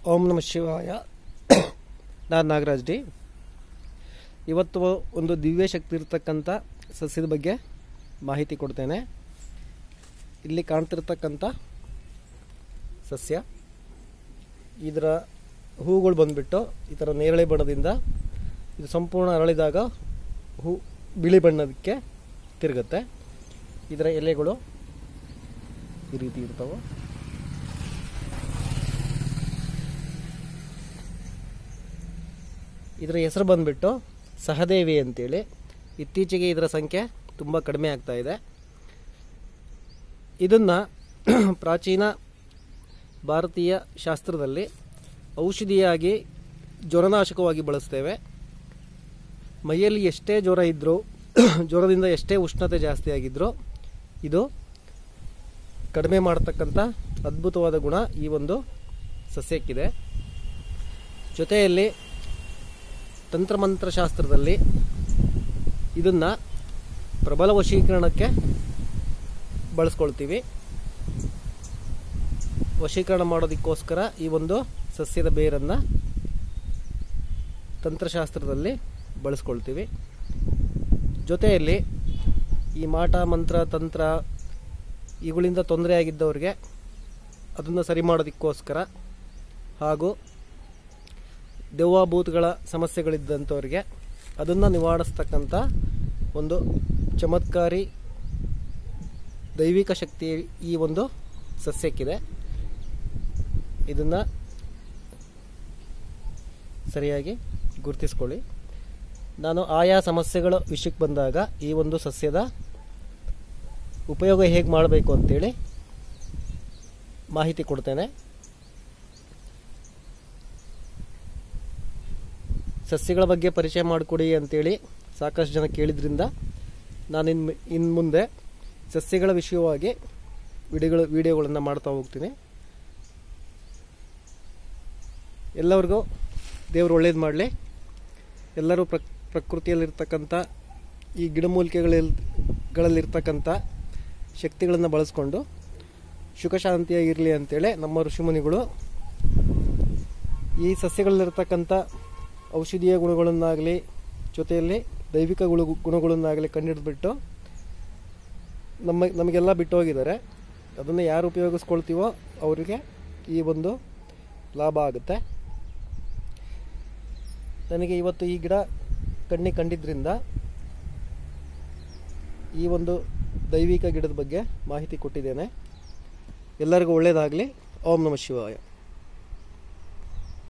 ಓಂ ನಮ ಶಿವಾಯ ನಾನು ನಾಗರಾಜ್ ಡಿ ಇವತ್ತು ಒಂದು ದಿವ್ಯ ಶಕ್ತಿ ಇರತಕ್ಕಂಥ ಸಸ್ಯದ ಬಗ್ಗೆ ಮಾಹಿತಿ ಕೊಡ್ತೇನೆ ಇಲ್ಲಿ ಕಾಣ್ತಿರ್ತಕ್ಕಂಥ ಸಸ್ಯ ಇದರ ಹೂಗಳು ಬಂದುಬಿಟ್ಟು ಈ ಥರ ನೇರಳೆ ಬಣ್ಣದಿಂದ ಇದು ಸಂಪೂರ್ಣ ಅರಳಿದಾಗ ಹೂ ಬಿಳಿ ಬಣ್ಣದಕ್ಕೆ ತಿರುಗುತ್ತೆ ಇದರ ಎಲೆಗಳು ಈ ರೀತಿ ಇರ್ತವೆ ಇದರ ಹೆಸರು ಬಂದ್ಬಿಟ್ಟು ಸಹದೇವಿ ಅಂತೇಳಿ ಇತ್ತೀಚೆಗೆ ಇದರ ಸಂಖ್ಯೆ ತುಂಬ ಕಡಿಮೆ ಆಗ್ತಾ ಇದೆ ಇದನ್ನು ಪ್ರಾಚೀನ ಭಾರತೀಯ ಶಾಸ್ತ್ರದಲ್ಲಿ ಔಷಧಿಯಾಗಿ ಜ್ವರನಾಶಕವಾಗಿ ಬಳಸ್ತೇವೆ ಮೈಯಲ್ಲಿ ಎಷ್ಟೇ ಜ್ವರ ಇದ್ದರೂ ಜ್ವರದಿಂದ ಎಷ್ಟೇ ಉಷ್ಣತೆ ಜಾಸ್ತಿ ಆಗಿದ್ದರೂ ಇದು ಕಡಿಮೆ ಮಾಡತಕ್ಕಂಥ ಅದ್ಭುತವಾದ ಗುಣ ಈ ಒಂದು ಸಸ್ಯಕ್ಕಿದೆ ಜೊತೆಯಲ್ಲಿ ತಂತ್ರಮಂತ್ರಶಾಸ್ತ್ರದಲ್ಲಿ ಇದನ್ನು ಪ್ರಬಲ ವಶೀಕರಣಕ್ಕೆ ಬಳಸ್ಕೊಳ್ತೀವಿ ವಶೀಕರಣ ಮಾಡೋದಕ್ಕೋಸ್ಕರ ಈ ಒಂದು ಸಸ್ಯದ ಬೇರನ್ನು ತಂತ್ರಶಾಸ್ತ್ರದಲ್ಲಿ ಬಳಸ್ಕೊಳ್ತೀವಿ ಜೊತೆಯಲ್ಲಿ ಈ ಮಾಟ ಮಂತ್ರ ತಂತ್ರ ಇವುಗಳಿಂದ ತೊಂದರೆ ಆಗಿದ್ದವ್ರಿಗೆ ಅದನ್ನು ಸರಿ ಮಾಡೋದಕ್ಕೋಸ್ಕರ ಹಾಗೂ ದೆವ್ವಾಭೂತಗಳ ಸಮಸ್ಯೆಗಳಿದ್ದಂಥವ್ರಿಗೆ ಅದನ್ನು ನಿವಾರಿಸ್ತಕ್ಕಂಥ ಒಂದು ಚಮತ್ಕಾರಿ ದೈವಿಕ ಶಕ್ತಿ ಈ ಒಂದು ಸಸ್ಯಕ್ಕಿದೆ ಇದನ್ನು ಸರಿಯಾಗಿ ಗುರುತಿಸ್ಕೊಳ್ಳಿ ನಾನು ಆಯಾ ಸಮಸ್ಯೆಗಳ ವಿಷಯಕ್ಕೆ ಬಂದಾಗ ಈ ಒಂದು ಸಸ್ಯದ ಉಪಯೋಗ ಹೇಗೆ ಮಾಡಬೇಕು ಅಂತೇಳಿ ಮಾಹಿತಿ ಕೊಡ್ತೇನೆ ಸಸ್ಯಗಳ ಬಗ್ಗೆ ಪರಿಚಯ ಮಾಡಿಕೊಡಿ ಅಂತೇಳಿ ಸಾಕಷ್ಟು ಜನ ಕೇಳಿದ್ರಿಂದ ನಾನು ಇನ್ನು ಇನ್ನು ಮುಂದೆ ಸಸ್ಯಗಳ ವಿಷಯವಾಗಿ ವಿಡಿಯೋಗಳು ವಿಡಿಯೋಗಳನ್ನು ಮಾಡ್ತಾ ಹೋಗ್ತೀನಿ ಎಲ್ಲರಿಗೂ ದೇವರು ಒಳ್ಳೇದು ಮಾಡಲಿ ಎಲ್ಲರೂ ಪ್ರ ಪ್ರಕೃತಿಯಲ್ಲಿರ್ತಕ್ಕಂಥ ಈ ಗಿಡಮೂಲಿಕೆಗಳಲ್ಲಿ ಗಳಲ್ಲಿರ್ತಕ್ಕಂಥ ಶಕ್ತಿಗಳನ್ನು ಬಳಸ್ಕೊಂಡು ಸುಖ ಶಾಂತಿಯಾಗಿರಲಿ ಅಂತೇಳಿ ನಮ್ಮ ಋಷಿಮುನಿಗಳು ಈ ಸಸ್ಯಗಳಲ್ಲಿರ್ತಕ್ಕಂಥ ಔಷಧೀಯ ಗುಣಗಳನ್ನಾಗಲಿ ಜೊತೆಯಲ್ಲಿ ದೈವಿಕ ಗುಣ ಗುಣಗಳನ್ನಾಗಲಿ ಕಂಡಿಡಿದ್ಬಿಟ್ಟು ನಮ್ಮ ನಮಗೆಲ್ಲ ಬಿಟ್ಟು ಹೋಗಿದ್ದಾರೆ ಅದನ್ನು ಯಾರು ಉಪಯೋಗಿಸ್ಕೊಳ್ತೀವೋ ಅವರಿಗೆ ಈ ಒಂದು ಲಾಭ ಆಗುತ್ತೆ ನನಗೆ ಇವತ್ತು ಈ ಗಿಡ ಕಣ್ಣಿಗೆ ಕಂಡಿದ್ದರಿಂದ ಈ ಒಂದು ದೈವಿಕ ಗಿಡದ ಬಗ್ಗೆ ಮಾಹಿತಿ ಕೊಟ್ಟಿದ್ದೇನೆ ಎಲ್ಲರಿಗೂ ಒಳ್ಳೆಯದಾಗಲಿ ಓಂ ನಮ ಶಿವಾಯ